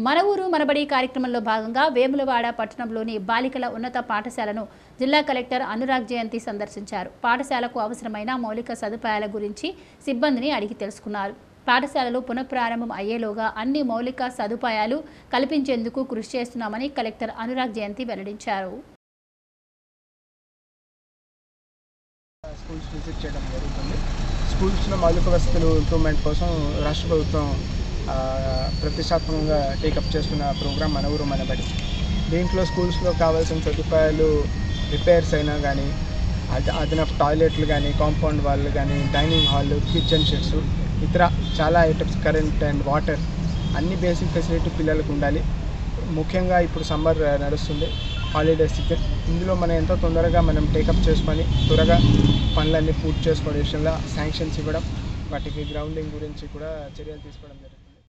మన ఊరు మనబడి కార్యక్రమంలో భాగంగా వేములవాడ పట్టణంలోని బాలికల ఉన్నత పాఠశాలను జిల్లా కలెక్టర్ అనురాగ్ జయంతి సందర్శించారు పాఠశాలకు అవసరమైన మౌలిక సదుపాయాల గురించి సిబ్బందిని అడిగి తెలుసుకున్నారు పాఠశాలలు పునఃప్రారంభం అయ్యేలోగా అన్ని మౌలిక సదుపాయాలు కల్పించేందుకు కృషి చేస్తున్నామని కలెక్టర్ అనురాగ్ జయంతి వెల్లడించారు స్కూల్స్ విజిట్ చేయడం జరుగుతుంది స్కూల్స్లో మౌలిక వసతులు ఇంప్రూవ్మెంట్ కోసం రాష్ట్ర ప్రభుత్వం ఆ, ప్రతిష్టాత్మకంగా టేకప్ చేసుకున్న ప్రోగ్రామ్ మన ఊరు మన బడి దీంట్లో స్కూల్స్లో కావాల్సిన సదుపాయాలు రిపేర్స్ అయినా కానీ అద అదనపు టాయిలెట్లు కానీ కాంపౌండ్ వాళ్ళు కానీ డైనింగ్ హాల్ కిచెన్ షెడ్స్ ఇతర చాలా ఐటమ్స్ కరెంట్ అండ్ వాటర్ అన్ని బేసిక్ ఫెసిలిటీ పిల్లలకు ఉండాలి ముఖ్యంగా ఇప్పుడు సమ్మర్ నడుస్తుంది హాలిడే సీజన్ ఇందులో మనం ఎంతో తొందరగా మనం టేకప్ చేసుకొని త్వరగా పనులన్నీ పూర్తి చేసుకోవడం విషయంలో శాంక్షన్స్ ఇవ్వడం వాటికి గ్రౌండింగ్ గురించి కూడా చర్యలు తీసుకోవడం జరుగుతుంది